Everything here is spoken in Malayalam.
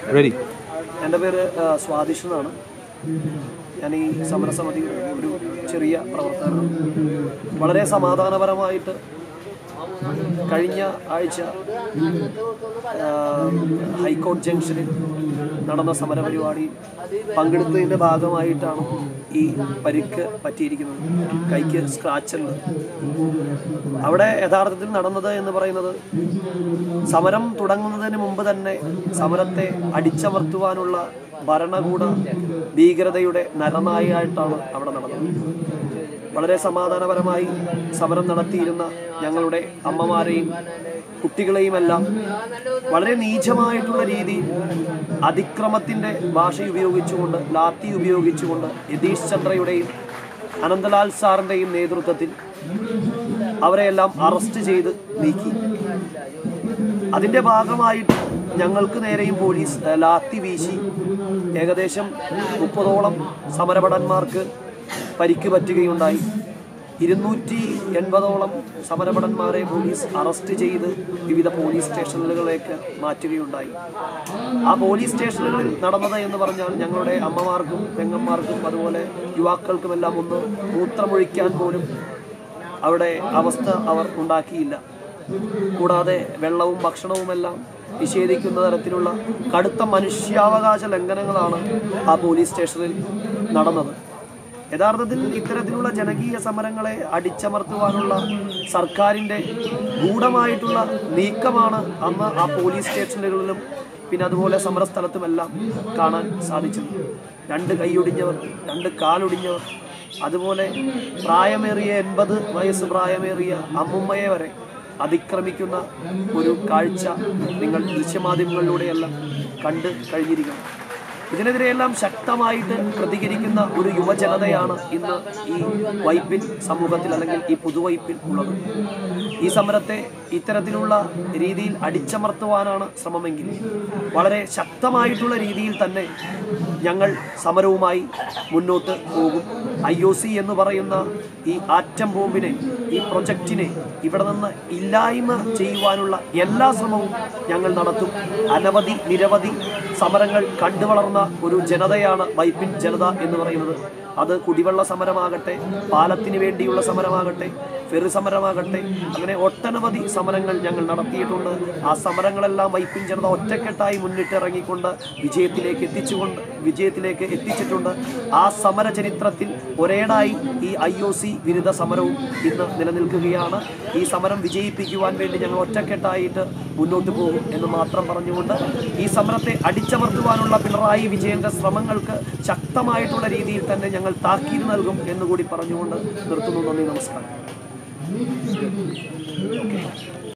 റെഡി എൻ്റെ പേര് ആ, സ്വാദിഷ് എന്നാണ് ഞാൻ ഈ സമരസമിതിയുടെ ഒരു ചെറിയ പ്രവർത്തകനാണ് വളരെ സമാധാനപരമായിട്ട് കഴിഞ്ഞ ആഴ്ച ആ, ഹൈക്കോടതി ജംഗ്ഷനിൽ നടന്ന സമരപരിപാടി പങ്കെടുത്തതിൻ്റെ ഭാഗമായിട്ടാണ് ഈ പരിക്ക് പറ്റിയിരിക്കുന്നത് കൈക്ക് സ്ക്രാച്ച് ഉണ്ട് അവിടെ യഥാർത്ഥത്തിൽ നടന്നത് എന്ന് പറയുന്നത് സമരം തുടങ്ങുന്നതിന് മുമ്പ് തന്നെ സമരത്തെ അടിച്ചമർത്തുവാനുള്ള ഭരണകൂട ഭീകരതയുടെ നരനായായിട്ടാണ് അവിടെ നടന്നത് വളരെ സമാധാനപരമായി സമരം നടത്തിയിരുന്ന ഞങ്ങളുടെ അമ്മമാരെയും കുട്ടികളെയുമെല്ലാം വളരെ നീചമായിട്ടുള്ള രീതിയിൽ അതിക്രമത്തിൻ്റെ ഭാഷ ഉപയോഗിച്ചുകൊണ്ട് ലാത്തി ഉപയോഗിച്ചുകൊണ്ട് യതീഷ് ചന്ദ്രയുടെയും അനന്തലാൽ സാറിൻ്റെയും നേതൃത്വത്തിൽ അവരെയെല്ലാം അറസ്റ്റ് ചെയ്ത് നീക്കി അതിന്റെ ഭാഗമായിട്ട് ഞങ്ങൾക്ക് നേരെയും പോലീസ് ഏഹ്, ലാത്തി വീശി ഏകദേശം മുപ്പതോളം സമരഭടന്മാർക്ക് പരിക്ക് പറ്റുകയുണ്ടായി ഇരുന്നൂറ്റി എൺപതോളം സമരഭടന്മാരെ പോലീസ് അറസ്റ്റ് ചെയ്ത് വിവിധ പോലീസ് സ്റ്റേഷനുകളിലേക്ക് മാറ്റുകയുണ്ടായി ആ പോലീസ് സ്റ്റേഷനുകളിൽ നടന്നത് എന്ന് പറഞ്ഞാൽ ഞങ്ങളുടെ അമ്മമാർക്കും പെങ്ങന്മാർക്കും അതുപോലെ യുവാക്കൾക്കുമെല്ലാം ഒന്ന് മൂത്രമൊഴിക്കാൻ പോലും അവിടെ അവസ്ഥ അവർ ഉണ്ടാക്കിയില്ല കൂടാതെ വെള്ളവും ഭക്ഷണവുമെല്ലാം നിഷേധിക്കുന്ന തരത്തിലുള്ള കടുത്ത മനുഷ്യാവകാശ ലംഘനങ്ങളാണ് ആ പോലീസ് സ്റ്റേഷനിൽ നടന്നത് യഥാർത്ഥത്തിൽ ഇത്തരത്തിലുള്ള ജനകീയ സമരങ്ങളെ അടിച്ചമർത്തുവാനുള്ള സർക്കാരിൻ്റെ ഗൂഢമായിട്ടുള്ള നീക്കമാണ് അന്ന് ആ പോലീസ് സ്റ്റേഷനുകളിലും പിന്നെ അതുപോലെ സമരസ്ഥലത്തുമെല്ലാം കാണാൻ സാധിച്ചത് രണ്ട് കൈയൊടിഞ്ഞവർ രണ്ട് കാലൊടിഞ്ഞവർ അതുപോലെ പ്രായമേറിയ എൺപത് വയസ്സ് പ്രായമേറിയ അമ്മുമ്മയെ വരെ അതിക്രമിക്കുന്ന ഒരു കാഴ്ച നിങ്ങൾ ദൃശ്യമാധ്യമങ്ങളിലൂടെയെല്ലാം കണ്ട് കഴിഞ്ഞിരിക്കണം ഇതിനെതിരെയെല്ലാം ശക്തമായിട്ട് പ്രതികരിക്കുന്ന ഒരു യുവജനതയാണ് ഇന്ന് ഈ വൈപ്പിൻ സമൂഹത്തിൽ അല്ലെങ്കിൽ ഈ പുതുവൈപ്പിൽ ഉള്ളത് ഈ സമരത്തെ ഇത്തരത്തിലുള്ള രീതിയിൽ അടിച്ചമർത്തുവാനാണ് ശ്രമമെങ്കിൽ വളരെ ശക്തമായിട്ടുള്ള രീതിയിൽ തന്നെ ഞങ്ങൾ സമരവുമായി മുന്നോട്ട് പോകും ഐ ഒ സി എന്ന് പറയുന്ന ഈ ആറ്റം ബോംബിനെ ഈ പ്രൊജക്റ്റിനെ ഇവിടെ നിന്ന് ഇല്ലായ്മ ചെയ്യുവാനുള്ള എല്ലാ ശ്രമവും ഞങ്ങൾ നടത്തും അനവധി നിരവധി സമരങ്ങൾ കണ്ടുവളർന്ന ഒരു ജനതയാണ് വൈപ്പിൻ ജനത എന്ന് പറയുന്നത് അത് കുടിവെള്ള സമരമാകട്ടെ പാലത്തിന് വേണ്ടിയുള്ള സമരമാകട്ടെ ഫെറി സമരമാകട്ടെ അങ്ങനെ ഒട്ടനവധി സമരങ്ങൾ ഞങ്ങൾ നടത്തിയിട്ടുണ്ട് ആ സമരങ്ങളെല്ലാം വൈപ്പിൻ ജനത ഒറ്റക്കെട്ടായി മുന്നിട്ടിറങ്ങിക്കൊണ്ട് വിജയത്തിലേക്ക് എത്തിച്ചുകൊണ്ട് വിജയത്തിലേക്ക് എത്തിച്ചിട്ടുണ്ട് ആ സമര ചരിത്രത്തിൽ ഒരേടായി ഈ ഐ ഒ സി വിരുദ്ധ സമരവും ഇന്ന് നിലനിൽക്കുകയാണ് ഈ സമരം വിജയിപ്പിക്കുവാൻ വേണ്ടി ഞങ്ങൾ ഒറ്റക്കെട്ടായിട്ട് മുന്നോട്ട് പോകും എന്ന് മാത്രം പറഞ്ഞുകൊണ്ട് ഈ സമരത്തെ അടിച്ചമർത്തുവാനുള്ള പിണറായി വിജയന്റെ ശ്രമങ്ങൾക്ക് ശക്തമായിട്ടുള്ള രീതിയിൽ തന്നെ ഞങ്ങൾ താക്കീത് നൽകും എന്നുകൂടി പറഞ്ഞുകൊണ്ട് നിർത്തുന്നു നന്ദി നമസ്കാരം